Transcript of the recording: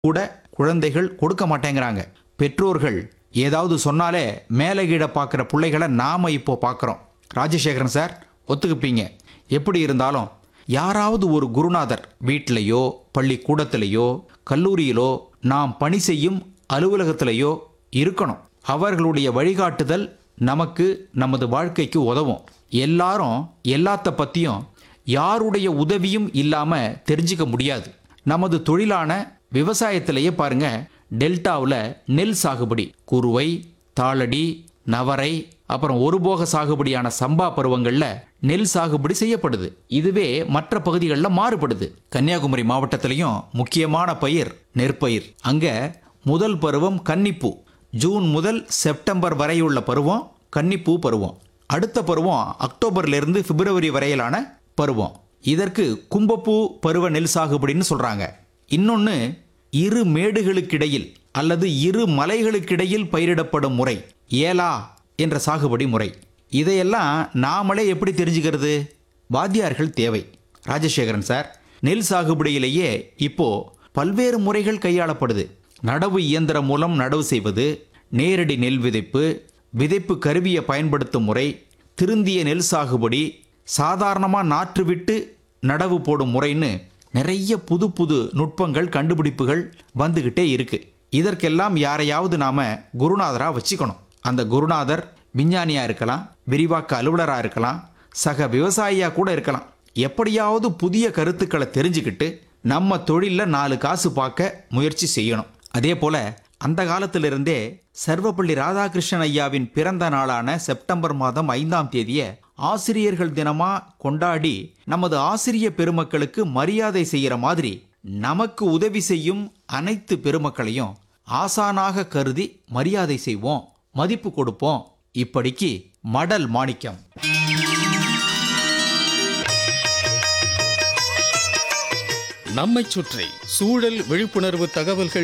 கூட குழந்தைகள் கொடுக்க மாட்டேங்கிறாங்க பெற்றோர்கள் ஏதாவது சொன்னாலே மேலே கீழே பார்க்குற பிள்ளைகளை நாம இப்போ பார்க்குறோம் ராஜசேகரன் சார் ஒத்துக்குப்பீங்க எப்படி இருந்தாலும் யாராவது ஒரு குருநாதர் வீட்டிலேயோ பள்ளிக்கூடத்திலேயோ கல்லூரியிலோ நாம் பணி செய்யும் அலுவலகத்திலேயோ இருக்கணும் அவர்களுடைய வழிகாட்டுதல் நமக்கு நமது வாழ்க்கைக்கு உதவும் எல்லாரும் எல்லாத்த பற்றியும் யாருடைய உதவியும் இல்லாமல் தெரிஞ்சுக்க முடியாது நமது தொழிலான விவசாயத்திலேயே பாருங்க டெல்டாவில் நெல் சாகுபடி குறுவை தாளடி நவரை அப்புறம் ஒரு போக சாகுபடியான சம்பா பருவங்கள்ல நெல் சாகுபடி செய்யப்படுது இதுவே மற்ற பகுதிகளில் மாறுபடுது கன்னியாகுமரி மாவட்டத்திலையும் முக்கியமான பயிர் நெற்பயிர் அங்க முதல் பருவம் கன்னிப்பூ ஜூன் முதல் செப்டம்பர் வரையுள்ள பருவம் கன்னிப்பூ பருவம் அடுத்த பருவம் அக்டோபர்ல இருந்து பிப்ரவரி வரையிலான பருவம் இதற்கு கும்பப்பூ பருவ நெல் சாகுபடின்னு சொல்றாங்க இன்னொன்று இரு மேடுகளுக்கிடையில் அல்லது இரு மலைகளுக்கிடையில் பயிரிடப்படும் முறை ஏலா என்ற சாகுபடி முறை இதையெல்லாம் நாமளே எப்படி தெரிஞ்சுக்கிறது வாத்தியார்கள் தேவை ராஜசேகரன் சார் நெல் சாகுபடியிலேயே இப்போ பல்வேறு முறைகள் கையாளப்படுது நடவு இயந்திரம் மூலம் நடவு செய்வது நேரடி நெல் விதைப்பு விதைப்பு கருவியை பயன்படுத்தும் முறை திருந்திய நெல் சாகுபடி சாதாரணமாக நாற்று விட்டு நடவு போடும் முறைன்னு நிறைய புது புது நுட்பங்கள் கண்டுபிடிப்புகள் வந்துக்கிட்டே இருக்கு இதற்கெல்லாம் யாரையாவது நாம குருநாதரா வச்சுக்கணும் அந்த குருநாதர் விஞ்ஞானியா இருக்கலாம் விரிவாக்க அலுவலரா இருக்கலாம் சக விவசாயியா கூட இருக்கலாம் எப்படியாவது புதிய கருத்துக்களை தெரிஞ்சுக்கிட்டு நம்ம தொழில்ல நாலு காசு பார்க்க முயற்சி செய்யணும் அதே போல அந்த காலத்திலிருந்தே சர்வப்பள்ளி ராதாகிருஷ்ணன் ஐயாவின் பிறந்த நாளான செப்டம்பர் மாதம் ஐந்தாம் தேதியை ஆசிரியர்கள் தினமா கொண்டாடி நமது ஆசிரிய பெருமக்களுக்கு மரியாதை செய்யற மாதிரி நமக்கு உதவி செய்யும் அனைத்து பெருமக்களையும் ஆசானாக கருதி மரியாதை செய்வோம் மதிப்பு கொடுப்போம் இப்படிக்கு மடல் மாணிக்கம் நம்மைச் சுற்றி சூழல் விழிப்புணர்வு தகவல்கள்